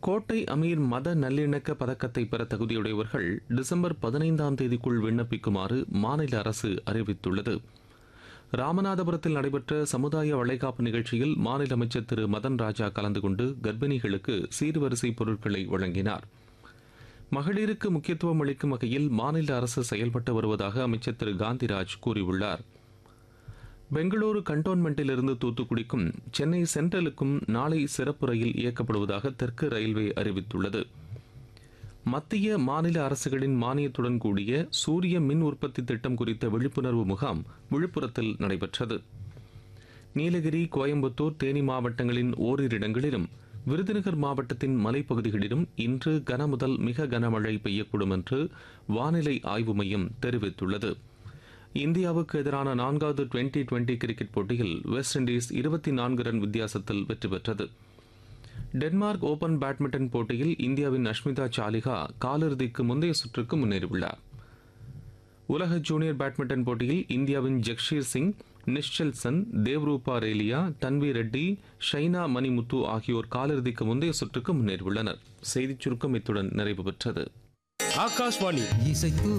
கோட்டை அமீர் மத நல்லிணக்க பதக்கத்தை பெற தகுதியுடையவர்கள் டிசம்பர் பதினைந்தாம் தேதிக்குள் விண்ணப்பிக்குமாறு மாநில அரசு அறிவித்துள்ளது ராமநாதபுரத்தில் நடைபெற்ற சமுதாய வளைகாப்பு நிகழ்ச்சியில் மாநில அமைச்சர் திரு மதன் ராஜா கலந்து கொண்டு கர்ப்பிணிகளுக்கு சீர்வரிசை பொருட்களை வழங்கினார் மகளிருக்கு முக்கியத்துவம் அளிக்கும் வகையில் மாநில அரசு செயல்பட்டு வருவதாக அமைச்சர் திரு காந்திராஜ் கூறியுள்ளார் பெங்களூரு கண்டோன்மெண்டிலிருந்து தூத்துக்குடிக்கும் சென்னை சென்ட்ரலுக்கும் நாளை சிறப்பு ரயில் இயக்கப்படுவதாக தெற்கு ரயில்வே அறிவித்துள்ளது மத்திய மாநில அரசுகளின் மானியத்துடன் கூடிய சூரிய மின் உற்பத்தி திட்டம் குறித்த விழிப்புணர்வு முகாம் விழுப்புரத்தில் நடைபெற்றது நீலகிரி கோயம்புத்தூர் தேனி மாவட்டங்களின் ஓரிரு இடங்களிலும் விருதுநகர் மாவட்டத்தின் மலைப்பகுதிகளிலும் இன்று கனமுதல் மிக கனமழை பெய்யக்கூடும் என்று வானிலை ஆய்வு மையம் தெரிவித்துள்ளது இந்தியாவுக்கு எதிரான நான்காவது டுவெண்டி டுவெண்டி கிரிக்கெட் போட்டியில் வெஸ்ட் இண்டீஸ் இருபத்தி நான்கு ரன் வித்தியாசத்தில் வெற்றி பெற்றது டென்மார்க் ஓபன் பேட்மிண்டன் போட்டியில் இந்தியாவின் அஷ்மிதா சாலிகா காலிறுதிக்கு முந்தைய சுற்றுக்கு முன்னேறியுள்ளார் உலக ஜூனியர் பேட்மிண்டன் போட்டியில் இந்தியாவின் ஜக்ஷீர் சிங் நிஷ்சல் சன் தேவ்ரூபா ரேலியா தன்வி ரெட்டி ஷைனா மணிமுத்து ஆகியோர் காலிறுதிக்கு முந்தைய சுற்றுக்கு முன்னேறியுள்ளனர் செய்திச் சுருக்கம் இத்துடன் நிறைவு பெற்றது ஆகாஷ்வாணி இசைத்து